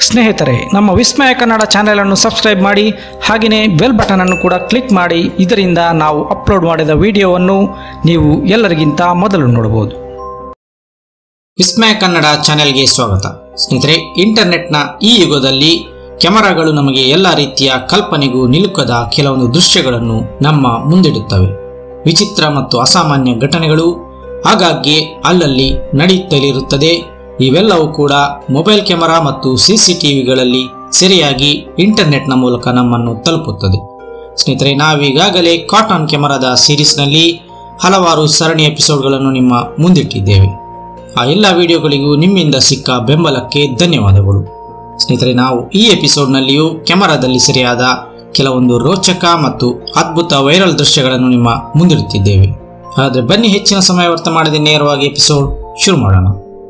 ಸ್ನೇಹಿತರೆ ನಮ್ಮ ವಿಸ್ಮಯ ಕನ್ನಡ ಚಾನೆಲನ್ನು ಸಬ್ಸ್ಕ್ರೈಬ್ ಮಾಡಿ ಹಾಗೆಯೇ ಬೆಲ್ ಬಟನ್ ಅನ್ನು ಕೂಡ ಕ್ಲಿಕ್ ಮಾಡಿ ಇದರಿಂದ ನಾವು ಅಪ್ಲೋಡ್ ಮಾಡಿದ ವಿಡಿಯೋವನ್ನು ನೀವು ಎಲ್ಲರಿಗಿಂತ ಮೊದಲು ನೋಡಬಹುದು ವಿಸ್ಮಯ ಕನ್ನಡ ಚಾನೆಲ್ಗೆ ಸ್ವಾಗತ ಸ್ನೇಹಿತರೆ ಇಂಟರ್ನೆಟ್ನ ಈ ಯುಗದಲ್ಲಿ ಕ್ಯಾಮರಾಗಳು ನಮಗೆ ಎಲ್ಲ ರೀತಿಯ ಕಲ್ಪನೆಗೂ ನಿಲುಕದ ಕೆಲವೊಂದು ದೃಶ್ಯಗಳನ್ನು ನಮ್ಮ ಮುಂದಿಡುತ್ತವೆ ವಿಚಿತ್ರ ಮತ್ತು ಅಸಾಮಾನ್ಯ ಘಟನೆಗಳು ಆಗಾಗ್ಗೆ ಅಲ್ಲಲ್ಲಿ ನಡೆಯುತ್ತಲಿರುತ್ತದೆ ಇವೆಲ್ಲವೂ ಕೂಡ ಮೊಬೈಲ್ ಕ್ಯಾಮೆರಾ ಮತ್ತು ಸಿಸಿಟಿವಿಗಳಲ್ಲಿ ಸೆರೆಯಾಗಿ ಇಂಟರ್ನೆಟ್ನ ಮೂಲಕ ನಮ್ಮನ್ನು ತಲುಪುತ್ತದೆ ಸ್ನೇಹಿತರೆ ನಾವೀಗಾಗಲೇ ಕಾಟನ್ ಕ್ಯಾಮರಾದ ಸೀರೀಸ್ನಲ್ಲಿ ಹಲವಾರು ಸರಣಿ ಎಪಿಸೋಡ್ಗಳನ್ನು ನಿಮ್ಮ ಮುಂದಿಟ್ಟಿದ್ದೇವೆ ಆ ಎಲ್ಲ ವಿಡಿಯೋಗಳಿಗೂ ನಿಮ್ಮಿಂದ ಸಿಕ್ಕ ಬೆಂಬಲಕ್ಕೆ ಧನ್ಯವಾದಗಳು ಸ್ನೇಹಿತರೆ ನಾವು ಈ ಎಪಿಸೋಡ್ನಲ್ಲಿಯೂ ಕ್ಯಾಮರಾದಲ್ಲಿ ಸೆರೆಯಾದ ಕೆಲವೊಂದು ರೋಚಕ ಮತ್ತು ಅದ್ಭುತ ವೈರಲ್ ದೃಶ್ಯಗಳನ್ನು ನಿಮ್ಮ ಮುಂದಿಡುತ್ತಿದ್ದೇವೆ ಆದರೆ ಬನ್ನಿ ಹೆಚ್ಚಿನ ಸಮಯ ವ್ಯರ್ಥ ಮಾಡದೆ ನೇರವಾಗಿ ಎಪಿಸೋಡ್ ಶುರು ಮಾಡೋಣ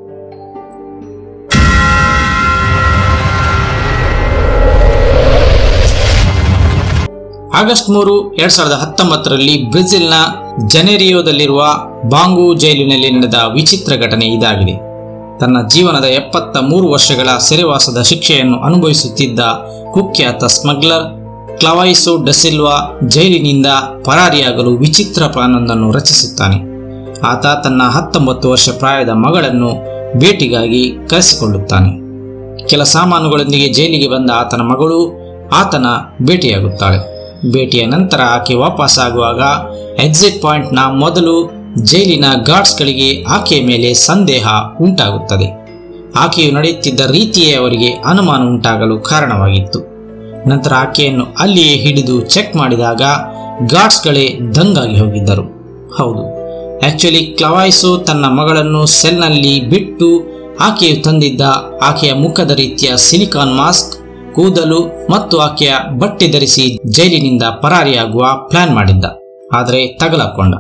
ಆಗಸ್ಟ್ ಮೂರು ಎರಡ್ ಸಾವಿರದ ಹತ್ತೊಂಬತ್ತರಲ್ಲಿ ಬ್ರೆಜಿಲ್ನ ಜನೆರಿಯೋದಲ್ಲಿರುವ ಬಾಂಗು ಜೈಲಿನಲ್ಲಿ ನಡೆದ ವಿಚಿತ್ರ ಘಟನೆ ಇದಾಗಿದೆ ತನ್ನ ಜೀವನದ ಎಪ್ಪತ್ತ ಮೂರು ವರ್ಷಗಳ ಸೆರೆವಾಸದ ಶಿಕ್ಷೆಯನ್ನು ಅನುಭವಿಸುತ್ತಿದ್ದ ಕುಖ್ಯಾತ ಸ್ಮಗ್ಲರ್ ಕ್ಲವೈಸೋ ಡಸಿಲ್ವಾ ಜೈಲಿನಿಂದ ಪರಾರಿಯಾಗಲು ವಿಚಿತ್ರ ಪ್ಲಾನೊಂದನ್ನು ರಚಿಸುತ್ತಾನೆ ಆತ ತನ್ನ ಹತ್ತೊಂಬತ್ತು ವರ್ಷ ಪ್ರಾಯದ ಮಗಳನ್ನು ಭೇಟಿಗಾಗಿ ಕರೆಸಿಕೊಳ್ಳುತ್ತಾನೆ ಕೆಲ ಸಾಮಾನುಗಳೊಂದಿಗೆ ಜೈಲಿಗೆ ಬಂದ ಆತನ ಮಗಳು ಆತನ ಭೇಟಿಯಾಗುತ್ತಾಳೆ ಭೇಟಿಯ ನಂತರ ಆಕೆ ವಾಪಸ್ಸಾಗುವಾಗ ಎಕ್ಸಿಟ್ ಪಾಯಿಂಟ್ನ ಮೊದಲು ಜೈಲಿನ ಗಾರ್ಡ್ಸ್ಗಳಿಗೆ ಆಕೆಯ ಮೇಲೆ ಸಂದೇಹ ಉಂಟಾಗುತ್ತದೆ ಆಕೆಯು ನಡೆಯುತ್ತಿದ್ದ ರೀತಿಯೇ ಅವರಿಗೆ ಅನುಮಾನ ಉಂಟಾಗಲು ಕಾರಣವಾಗಿತ್ತು ನಂತರ ಆಕೆಯನ್ನು ಅಲ್ಲಿಯೇ ಹಿಡಿದು ಚೆಕ್ ಮಾಡಿದಾಗ ಗಾರ್ಡ್ಸ್ಗಳೇ ದಂಗಾಗಿ ಹೋಗಿದ್ದರು ಹೌದು ಆಕ್ಚುಲಿ ಕ್ಲವಾಯ್ಸೋ ತನ್ನ ಮಗಳನ್ನು ಸೆಲ್ನಲ್ಲಿ ಬಿಟ್ಟು ಆಕೆಯು ತಂದಿದ್ದ ಆಕೆಯ ಮುಖದ ರೀತಿಯ ಸಿಲಿಕಾನ್ ಮಾಸ್ಕ್ ಕೂದಲು ಮತ್ತು ಆಕೆಯ ಬಟ್ಟೆ ಧರಿಸಿ ಜೈಲಿನಿಂದ ಪರಾರಿಯಾಗುವ ಪ್ಲಾನ್ ಮಾಡಿದ್ದ ಆದರೆ ತಗಲಕೊಂಡ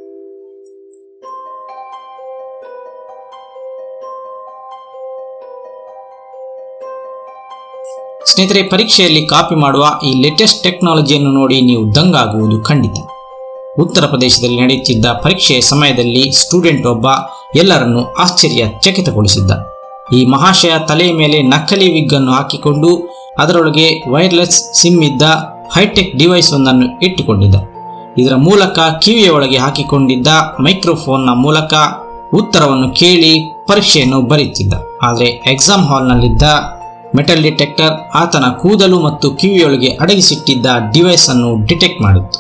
ಸ್ನೇಹಿತರೆ ಪರೀಕ್ಷೆಯಲ್ಲಿ ಕಾಪಿ ಮಾಡುವ ಈ ಲೇಟೆಸ್ಟ್ ಟೆಕ್ನಾಲಜಿಯನ್ನು ನೋಡಿ ನೀವು ದಂಗಾಗುವುದು ಖಂಡಿತ ಉತ್ತರ ಪ್ರದೇಶದಲ್ಲಿ ನಡೆಯುತ್ತಿದ್ದ ಪರೀಕ್ಷೆಯ ಸಮಯದಲ್ಲಿ ಸ್ಟೂಡೆಂಟ್ ಒಬ್ಬ ಎಲ್ಲರನ್ನೂ ಆಶ್ಚರ್ಯ ಚಕಿತಗೊಳಿಸಿದ್ದ ಈ ಮಹಾಶಯ ತಲೆಯ ಮೇಲೆ ನಕಲಿ ವಿಗ್ ಅನ್ನು ಹಾಕಿಕೊಂಡು ಅದರೊಳಗೆ ವೈರ್ಲೆಸ್ ಸಿಮ್ ಇದ್ದ ಹೈಟೆಕ್ ಡಿವೈಸ್ ಒಂದನ್ನು ಇಟ್ಟುಕೊಂಡಿದ್ದ ಇದರ ಮೂಲಕ ಕಿವಿಯ ಒಳಗೆ ಹಾಕಿಕೊಂಡಿದ್ದ ಮೈಕ್ರೋಫೋನ್ನ ಮೂಲಕ ಉತ್ತರವನ್ನು ಕೇಳಿ ಪರೀಕ್ಷೆಯನ್ನು ಬರೆಯುತ್ತಿದ್ದ ಆದರೆ ಎಕ್ಸಾಮ್ ಹಾಲ್ನಲ್ಲಿದ್ದ ಮೆಟಲ್ ಡಿಟೆಕ್ಟರ್ ಆತನ ಕೂದಲು ಮತ್ತು ಕಿವಿಯೊಳಗೆ ಅಡಗಿಸಿಟ್ಟಿದ್ದ ಡಿವೈಸ್ ಅನ್ನು ಡಿಟೆಕ್ಟ್ ಮಾಡಿತ್ತು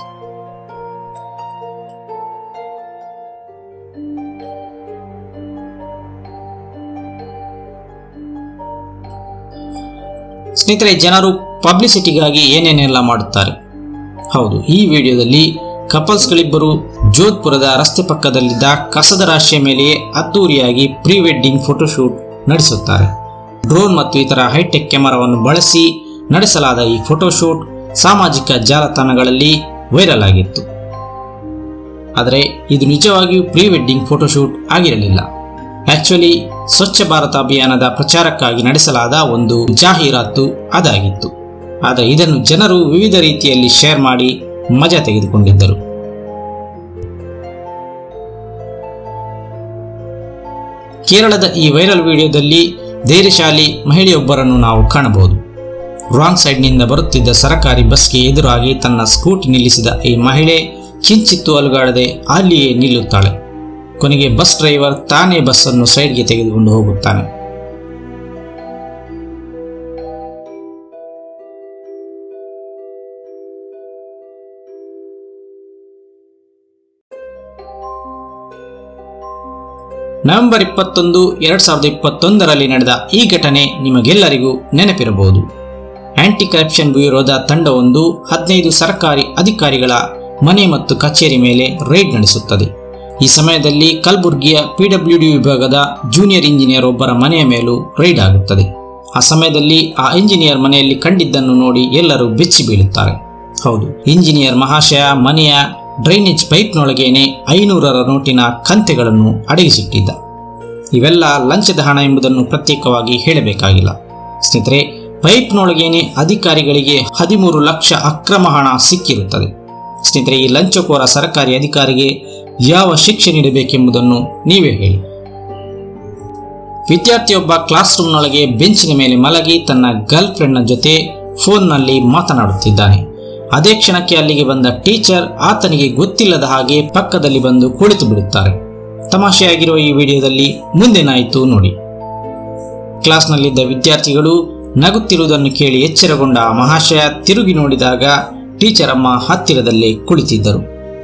ಸ್ನೇಹಿತರೆ ಜನರು ಪಬ್ಲಿಸಿಟಿಗಾಗಿ ಏನೇನೆಲ್ಲ ಮಾಡುತ್ತಾರೆ ಹೌದು ಈ ವಿಡಿಯೋದಲ್ಲಿ ಕಪಲ್ಸ್ಗಳಿಬ್ಬರು ಜೋಧ್ಪುರದ ರಸ್ತೆ ಪಕ್ಕದಲ್ಲಿದ್ದ ಕಸದ ರಾಶಿಯ ಮೇಲೆಯೇ ಅದ್ದೂರಿಯಾಗಿ ಪ್ರೀ ವೆಡ್ಡಿಂಗ್ ಫೋಟೋಶೂಟ್ ನಡೆಸುತ್ತಾರೆ ಡ್ರೋನ್ ಮತ್ತು ಇತರ ಹೈಟೆಕ್ ಕ್ಯಾಮೆರಾವನ್ನು ಬಳಸಿ ನಡೆಸಲಾದ ಈ ಫೋಟೋಶೂಟ್ ಸಾಮಾಜಿಕ ಜಾಲತಾಣಗಳಲ್ಲಿ ವೈರಲ್ ಆಗಿತ್ತು ಆದರೆ ಇದು ನಿಜವಾಗಿಯೂ ಪ್ರೀ ವೆಡ್ಡಿಂಗ್ ಫೋಟೋಶೂಟ್ ಆಗಿರಲಿಲ್ಲ ಆಕ್ಚುಲಿ ಸ್ವಚ್ಛ ಭಾರತ ಅಭಿಯಾನದ ಪ್ರಚಾರಕ್ಕಾಗಿ ನಡೆಸಲಾದ ಒಂದು ಜಾಹೀರಾತು ಅದಾಗಿತ್ತು ಆದರೆ ಇದನ್ನು ಜನರು ವಿವಿಧ ರೀತಿಯಲ್ಲಿ ಶೇರ್ ಮಾಡಿ ಮಜಾ ತೆಗೆದುಕೊಂಡಿದ್ದರು ಕೇರಳದ ಈ ವೈರಲ್ ವಿಡಿಯೋದಲ್ಲಿ ಧೈರ್ಯಶಾಲಿ ಮಹಿಳೆಯೊಬ್ಬರನ್ನು ನಾವು ಕಾಣಬಹುದು ರಾಂಗ್ ಸೈಡ್ನಿಂದ ಬರುತ್ತಿದ್ದ ಸರಕಾರಿ ಬಸ್ಗೆ ಎದುರಾಗಿ ತನ್ನ ಸ್ಕೂಟಿ ನಿಲ್ಲಿಸಿದ ಈ ಮಹಿಳೆ ಕಿಂಚಿತ್ತು ಅಲುಗಾಡದೆ ಅಲ್ಲಿಯೇ ನಿಲ್ಲುತ್ತಾಳೆ ಕೊನೆಗೆ ಬಸ್ ಡ್ರೈವರ್ ತಾನೇ ಬಸ್ ಅನ್ನು ಸೈಡ್ಗೆ ತೆಗೆದುಕೊಂಡು ಹೋಗುತ್ತಾನೆ ನವೆಂಬರ್ ಇಪ್ಪತ್ತೊಂದು ಎರಡ್ ಸಾವಿರದ ಇಪ್ಪತ್ತೊಂದರಲ್ಲಿ ನಡೆದ ಈ ಘಟನೆ ನಿಮಗೆಲ್ಲರಿಗೂ ನೆನಪಿರಬಹುದು ಆಂಟಿ ಕರಪ್ಷನ್ ಬ್ಯೂರೋದ ತಂಡವೊಂದು ಹದಿನೈದು ಸರ್ಕಾರಿ ಅಧಿಕಾರಿಗಳ ಮನೆ ಮತ್ತು ಕಚೇರಿ ಮೇಲೆ ರೈಡ್ ನಡೆಸುತ್ತದೆ ಈ ಸಮಯದಲ್ಲಿ ಕಲಬುರ್ಗಿಯ ಪಿಡಬ್ಲ್ಯೂಡಿ ವಿಭಾಗದ ಜೂನಿಯರ್ ಇಂಜಿನಿಯರ್ ಒಬ್ಬರ ಮನೆಯ ಮೇಲೂ ರೈಡ್ ಆಗುತ್ತದೆ ಆ ಸಮಯದಲ್ಲಿ ಆ ಇಂಜಿನಿಯರ್ ಮನೆಯಲ್ಲಿ ಕಂಡಿದ್ದನ್ನು ನೋಡಿ ಎಲ್ಲರೂ ಬೆಚ್ಚಿ ಬೀಳುತ್ತಾರೆ ಹೌದು ಇಂಜಿನಿಯರ್ ಮಹಾಶಯ ಮನೆಯ ಡ್ರೈನೇಜ್ ಪೈಪ್ನೊಳಗೇನೆ ಐನೂರರ ನೋಟಿನ ಕಂತೆಗಳನ್ನು ಅಡಗಿಸಿಟ್ಟಿದ್ದ ಇವೆಲ್ಲ ಲಂಚದ ಹಣ ಎಂಬುದನ್ನು ಪ್ರತ್ಯೇಕವಾಗಿ ಹೇಳಬೇಕಾಗಿಲ್ಲ ಸ್ನೇಹಿತರೆ ಪೈಪ್ನೊಳಗೇನೆ ಅಧಿಕಾರಿಗಳಿಗೆ ಹದಿಮೂರು ಲಕ್ಷ ಅಕ್ರಮ ಹಣ ಸಿಕ್ಕಿರುತ್ತದೆ ಸ್ನೇಹಿತರೆ ಈ ಲಂಚಕೋರ ಸರ್ಕಾರಿ ಅಧಿಕಾರಿಗೆ ಯಾವ ಶಿಕ್ಷೆ ನೀಡಬೇಕೆಂಬುದನ್ನು ನೀವೇ ಹೇಳಿ ವಿದ್ಯಾರ್ಥಿಯೊಬ್ಬ ಕ್ಲಾಸ್ ರೂಮ್ನೊಳಗೆ ಬೆಂಚಿನ ಮೇಲೆ ಮಲಗಿ ತನ್ನ ಗರ್ಲ್ ಫ್ರೆಂಡ್ನ ಜೊತೆ ಫೋನ್ನಲ್ಲಿ ಮಾತನಾಡುತ್ತಿದ್ದಾನೆ ಅದೇ ಕ್ಷಣಕ್ಕೆ ಅಲ್ಲಿಗೆ ಬಂದ ಟೀಚರ್ ಆತನಿಗೆ ಗೊತ್ತಿಲ್ಲದ ಹಾಗೆ ಪಕ್ಕದಲ್ಲಿ ಬಂದು ಕುಳಿತು ಬಿಡುತ್ತಾರೆ ತಮಾಷೆಯಾಗಿರುವ ಈ ವಿಡಿಯೋದಲ್ಲಿ ಮುಂದೇನಾಯಿತು ನೋಡಿ ಕ್ಲಾಸ್ನಲ್ಲಿದ್ದ ವಿದ್ಯಾರ್ಥಿಗಳು ನಗುತ್ತಿರುವುದನ್ನು ಕೇಳಿ ಎಚ್ಚರಗೊಂಡ ಆ ಮಹಾಶಯ ತಿರುಗಿ ನೋಡಿದಾಗ ಟೀಚರ್ ಅಮ್ಮ ಹತ್ತಿರದಲ್ಲೇ ಕುಳಿತಿದ್ದರು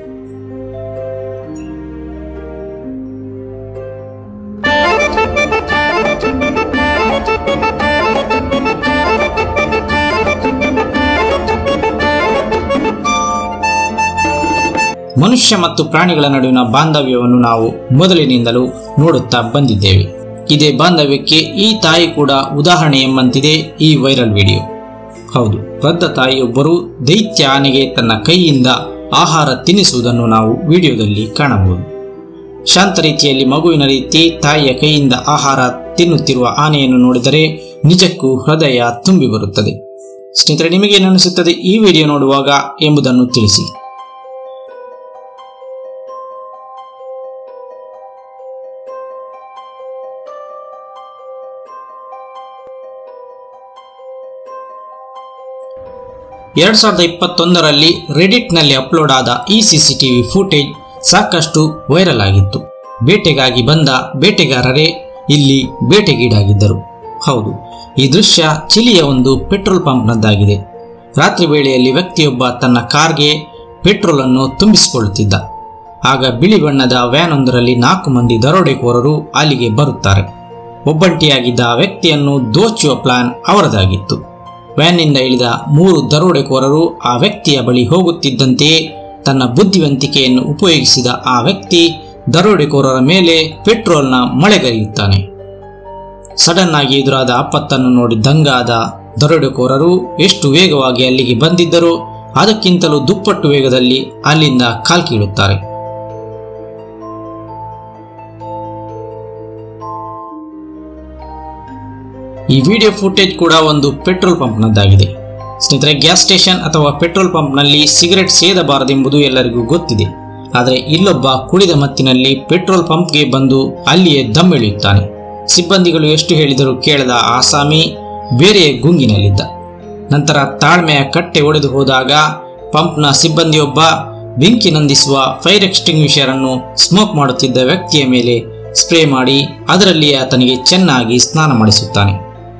ಮನುಷ್ಯ ಮತ್ತು ಪ್ರಾಣಿಗಳ ನಡುವಿನ ಬಾಂಧವ್ಯವನ್ನು ನಾವು ಮೊದಲಿನಿಂದಲೂ ನೋಡುತ್ತಾ ಬಂದಿದ್ದೇವೆ ಇದೇ ಬಾಂಧವ್ಯಕ್ಕೆ ಈ ತಾಯಿ ಕೂಡ ಉದಾಹರಣೆ ಎಂಬಂತಿದೆ ಈ ವೈರಲ್ ವಿಡಿಯೋ ಹೌದು ವೃದ್ಧ ತಾಯಿಯೊಬ್ಬರು ದೈತ್ಯ ಆನೆಗೆ ತನ್ನ ಕೈಯಿಂದ ಆಹಾರ ತಿನ್ನಿಸುವುದನ್ನು ನಾವು ವಿಡಿಯೋದಲ್ಲಿ ಕಾಣಬಹುದು ಶಾಂತ ರೀತಿಯಲ್ಲಿ ಮಗುವಿನ ರೀತಿ ತಾಯಿಯ ಕೈಯಿಂದ ಆಹಾರ ತಿನ್ನುತ್ತಿರುವ ಆನೆಯನ್ನು ನೋಡಿದರೆ ನಿಜಕ್ಕೂ ಹೃದಯ ತುಂಬಿ ಬರುತ್ತದೆ ಸ್ನೇಹಿತರೆ ನಿಮಗೇನನಿಸುತ್ತದೆ ಈ ವಿಡಿಯೋ ನೋಡುವಾಗ ಎಂಬುದನ್ನು ತಿಳಿಸಿ ಎರಡ್ ಸಾವಿರದ ಇಪ್ಪತ್ತೊಂದರಲ್ಲಿ ರೆಡಿಟ್ನಲ್ಲಿ ಅಪ್ಲೋಡ್ ಆದ ಈ ಸಿಸಿಟಿವಿ ಫುಟೇಜ್ ಸಾಕಷ್ಟು ವೈರಲ್ ಆಗಿತ್ತು ಬೇಟೆಗಾಗಿ ಬಂದ ಬೇಟೆಗಾರರೇ ಇಲ್ಲಿ ಬೇಟೆಗೀಡಾಗಿದ್ದರು ಹೌದು ಈ ದೃಶ್ಯ ಚಿಲಿಯ ಒಂದು ಪೆಟ್ರೋಲ್ ಪಂಪ್ನದ್ದಾಗಿದೆ ರಾತ್ರಿ ವೇಳೆಯಲ್ಲಿ ವ್ಯಕ್ತಿಯೊಬ್ಬ ತನ್ನ ಕಾರ್ಗೆ ಪೆಟ್ರೋಲ್ ಅನ್ನು ತುಂಬಿಸಿಕೊಳ್ಳುತ್ತಿದ್ದ ಆಗ ಬಿಳಿ ಬಣ್ಣದ ವ್ಯಾನ್ ಒಂದರಲ್ಲಿ ನಾಲ್ಕು ಮಂದಿ ದರೋಡೆಕೋರರು ಅಲ್ಲಿಗೆ ಬರುತ್ತಾರೆ ಒಬ್ಬಂಟಿಯಾಗಿದ್ದ ಆ ವ್ಯಕ್ತಿಯನ್ನು ದೋಚುವ ಪ್ಲಾನ್ ಅವರದಾಗಿತ್ತು ವ್ಯಾನ್ನಿಂದ ಇಳಿದ ಮೂರು ದರೋಡೆಕೋರರು ಆ ವ್ಯಕ್ತಿಯ ಬಳಿ ಹೋಗುತ್ತಿದ್ದಂತೆಯೇ ತನ್ನ ಬುದ್ಧಿವಂತಿಕೆಯನ್ನು ಉಪಯೋಗಿಸಿದ ಆ ವ್ಯಕ್ತಿ ದರೋಡೆಕೋರರ ಮೇಲೆ ಪೆಟ್ರೋಲ್ನ ಮಳೆಗರೆಯುತ್ತಾನೆ ಸಡನ್ ಆಗಿ ಎದುರಾದ ಆಪತ್ತನ್ನು ನೋಡಿ ದಂಗಾದ ದರೋಡೆಕೋರರು ಎಷ್ಟು ವೇಗವಾಗಿ ಅಲ್ಲಿಗೆ ಬಂದಿದ್ದರೋ ಅದಕ್ಕಿಂತಲೂ ದುಪ್ಪಟ್ಟು ವೇಗದಲ್ಲಿ ಅಲ್ಲಿಂದ ಕಾಲ್ಕೀಳುತ್ತಾರೆ ಈ ವಿಡಿಯೋ ಫುಟೇಜ್ ಕೂಡ ಒಂದು ಪೆಟ್ರೋಲ್ ಪಂಪ್ನದ್ದಾಗಿದೆ ಸ್ನೇಹಿತರೆ ಗ್ಯಾಸ್ ಸ್ಟೇಷನ್ ಅಥವಾ ಪೆಟ್ರೋಲ್ ಪಂಪ್ನಲ್ಲಿ ಸಿಗರೆಟ್ ಸೇದಬಾರದೆಂಬುದು ಎಲ್ಲರಿಗೂ ಗೊತ್ತಿದೆ ಆದರೆ ಇಲ್ಲೊಬ್ಬ ಕುಡಿದ ಮತ್ತಿನಲ್ಲಿ ಪೆಟ್ರೋಲ್ ಪಂಪ್ಗೆ ಬಂದು ಅಲ್ಲಿಯೇ ದಮ್ಮೆಳೆಯುತ್ತಾನೆ ಸಿಬ್ಬಂದಿಗಳು ಎಷ್ಟು ಹೇಳಿದರೂ ಕೇಳದ ಆಸಾಮಿ ಬೇರೆಯ ಗುಂಗಿನಲ್ಲಿದ್ದ ನಂತರ ತಾಳ್ಮೆಯ ಕಟ್ಟೆ ಒಡೆದು ಹೋದಾಗ ಪಂಪ್ನ ಸಿಬ್ಬಂದಿಯೊಬ್ಬ ಬೆಂಕಿ ನಂದಿಸುವ ಫೈರ್ ಎಕ್ಸ್ಟಿಂಗ್ವಿಷರ್ ಅನ್ನು ಸ್ಮೋಕ್ ಮಾಡುತ್ತಿದ್ದ ವ್ಯಕ್ತಿಯ ಮೇಲೆ ಸ್ಪ್ರೇ ಮಾಡಿ ಅದರಲ್ಲಿಯೇ ಆತನಿಗೆ ಚೆನ್ನಾಗಿ ಸ್ನಾನ ಮಾಡಿಸುತ್ತಾನೆ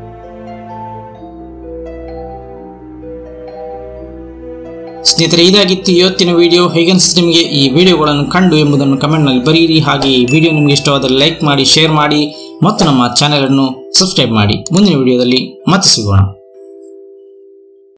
ಸ್ನೇಹಿತರೆ ಇದಾಗಿತ್ತು ಇವತ್ತಿನ ವಿಡಿಯೋ ಹೇಗನ್ಸ್ ನಿಮಗೆ ಈ ವಿಡಿಯೋಗಳನ್ನು ಕಂಡು ಎಂಬುದನ್ನು ಕಮೆಂಟ್ನಲ್ಲಿ ಬರೆಯಿರಿ ಹಾಗೆ ಈ ವಿಡಿಯೋ ನಿಮಗೆ ಇಷ್ಟವಾದರೆ ಲೈಕ್ ಮಾಡಿ ಶೇರ್ ಮಾಡಿ ಮತ್ತು ನಮ್ಮ ಚಾನೆಲ್ ಅನ್ನು ಸಬ್ಸ್ಕ್ರೈಬ್ ಮಾಡಿ ಮುಂದಿನ ವಿಡಿಯೋದಲ್ಲಿ ಮತ್ತೆ ಸಿಗೋಣ